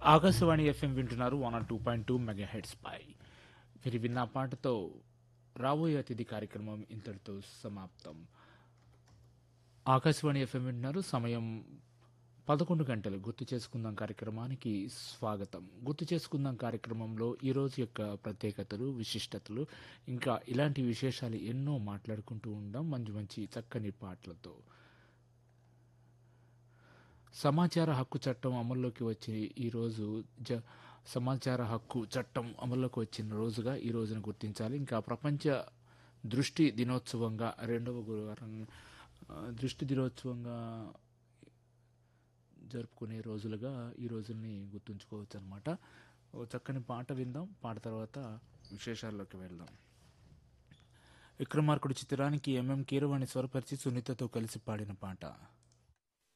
Akashvani FM వింటున్నారు one R two point two megahertz పై మీరు విన్న పాటతో రాబోయే అతిథి కార్యక్రమం ఇంతటితో సమాప్తం ఆకాశవాణి ఎఫ్ఎం వింటున్నారు సమయం పదకొండు గంటలు గుర్తు చేసుకుందాం కార్యక్రమానికి స్వాగతం గుర్తు చేసుకుందాం కార్యక్రమంలో ఈ రోజు యొక్క ప్రత్యేకతలు విశిష్టతలు ఇంకా ఇలాంటి విశేషాలు ఎన్నో మాట్లాడుకుంటూ ఉందాం మంచి మంచి చక్కని పాటలతో సమాచార హక్కు చట్టం అమల్లోకి వచ్చి ఈరోజు జ సమాచార హక్కు చట్టం అమల్లోకి వచ్చిన రోజుగా ఈ రోజున గుర్తించాలి ఇంకా ప్రపంచ దృష్టి దినోత్సవంగా రెండవ గురువారం ఆ, దృష్టి దినోత్సవంగా జరుపుకునే రోజులుగా ఈ రోజుల్ని గుర్తుంచుకోవచ్చు అనమాట ఓ చక్కని పాట విందాం పాట తర్వాత విశేషాల్లోకి వెళ్దాం విక్రమార్కుడు చిత్రానికి ఎంఎం కీరవాణి స్వరపరిచి సునీతతో కలిసి పాడిన పాట